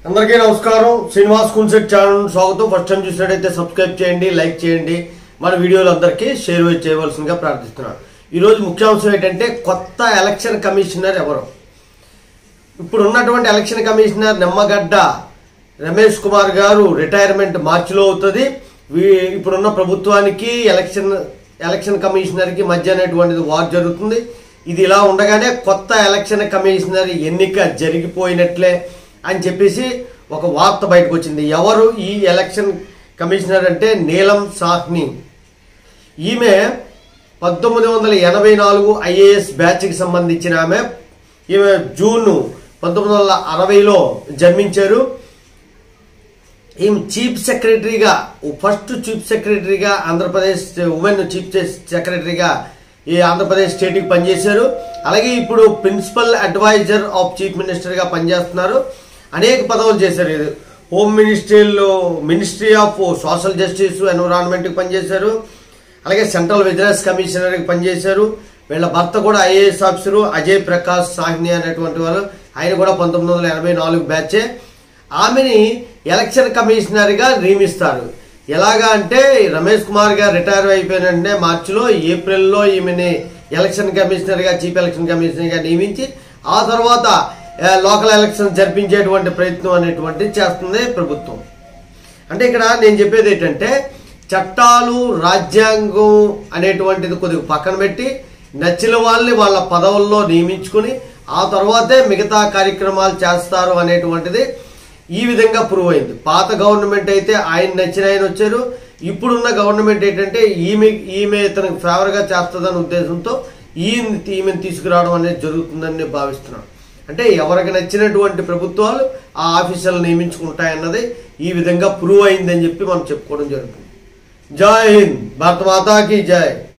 అందరికీ నమస్కారం శ్రీనివాస్ కున్సెట్ ఛానల్ స్వాగతం ఫస్ట్ టైం చూసినట్టయితే సబ్స్క్రైబ్ చేయండి లైక్ చేయండి మన వీడియోలు అందరికీ షేర్ చేయవలసిందిగా ప్రార్థిస్తున్నాను ఈరోజు ముఖ్యాంశం ఏంటంటే కొత్త ఎలక్షన్ కమిషనర్ ఎవరు ఇప్పుడు ఉన్నటువంటి election commissioner Nimmagadda Ramesh Kumar garu retirement మార్చిలో అవుతుంది వీ- ఇప్పుడున్న ప్రభుత్వానికి ఎలక్షన్ ఎలక్షన్ కమిషనర్కి మధ్య అనేటువంటిది వార్ జరుగుతుంది ఇది ఇలా ఉండగానే కొత్త ఎలక్షన్ కమిషనర్ ఎన్నిక జరిగిపోయినట్లే అని చెప్పేసి ఒక వార్త బయటకు వచ్చింది ఎవరు ఈ ఎలక్షన్ కమిషనర్ అంటే నీలం సాహ్ని ఈమె పంతొమ్మిది వందల ఎనభై నాలుగు ఐఏఎస్ బ్యాచ్కి సంబంధించిన ఆమె ఈమె జూన్ పంతొమ్మిది వందల అరవైలో జన్మించారు ఈమె చీఫ్ సెక్రటరీగా ఫస్ట్ చీఫ్ సెక్రటరీగా ఆంధ్రప్రదేశ్ ఉమెన్ చీఫ్ సెక్రటరీగా ఈ ఆంధ్రప్రదేశ్ స్టేట్కి పనిచేశారు అలాగే ఇప్పుడు ప్రిన్సిపల్ అడ్వైజర్ ఆఫ్ చీఫ్ మినిస్టర్గా పనిచేస్తున్నారు అనేక పదవులు చేశారు ఇది హోమ్ మినిస్ట్రీలో మినిస్ట్రీ ఆఫ్ సోషల్ జస్టిస్ ఎన్విరాన్మెంట్కి పనిచేశారు అలాగే సెంట్రల్ విజిలెన్స్ కమిషనర్కి పనిచేశారు వీళ్ళ భర్త కూడా ఐఏఎస్ ఆఫీసరు అజయ్ ప్రకాష్ సాహ్ని అనేటువంటి వారు ఆయన కూడా పంతొమ్మిది వందల ఎనభై నాలుగు బ్యాచే ఆమెని ఎలక్షన్ కమిషనర్గా నియమిస్తారు ఎలాగా అంటే రమేష్ కుమార్ గారు రిటైర్ అయిపోయిన వెంటనే మార్చిలో ఏప్రిల్లో ఈమెని ఎలక్షన్ కమిషనర్గా చీఫ్ ఎలక్షన్ కమిషనర్గా నియమించి ఆ తర్వాత ఆ, లోకల్ ఎలక్షన్ జరిపించేటువంటి ప్రయత్నం అనేటువంటిది చేస్తుంది ప్రభుత్వం అంటే ఇక్కడ నేను చెప్పేది ఏంటంటే చట్టాలు రాజ్యాంగం అనేటువంటిది కొద్దిగా పక్కన పెట్టి నచ్చిన వాళ్ళని వాళ్ళ పదవుల్లో నియమించుకుని ఆ తర్వాతే మిగతా కార్యక్రమాలు చేస్తారు అనేటువంటిది ఈ విధంగా ప్రూవ్ అయింది పాత గవర్నమెంట్ అయితే ఆయన నచ్చిన ఆయన వచ్చారు ఇప్పుడున్న గవర్నమెంట్ ఏంటంటే ఈమె ఈమె ఇతనికి ఫేవర్గా చేస్తుందనే ఉద్దేశంతో ఈయన ఈమెను తీసుకురావడం అనేది జరుగుతుందని నేను భావిస్తున్నాను అంటే ఎవరికి నచ్చినటువంటి ప్రభుత్వాలు ఆ ఆఫీసర్లు నియమించుకుంటాయన్నది ఈ విధంగా ప్రూవ్ అయిందని చెప్పి మనం చెప్పుకోవడం జరుగుతుంది జై హింద్ భారత మాతాకి జై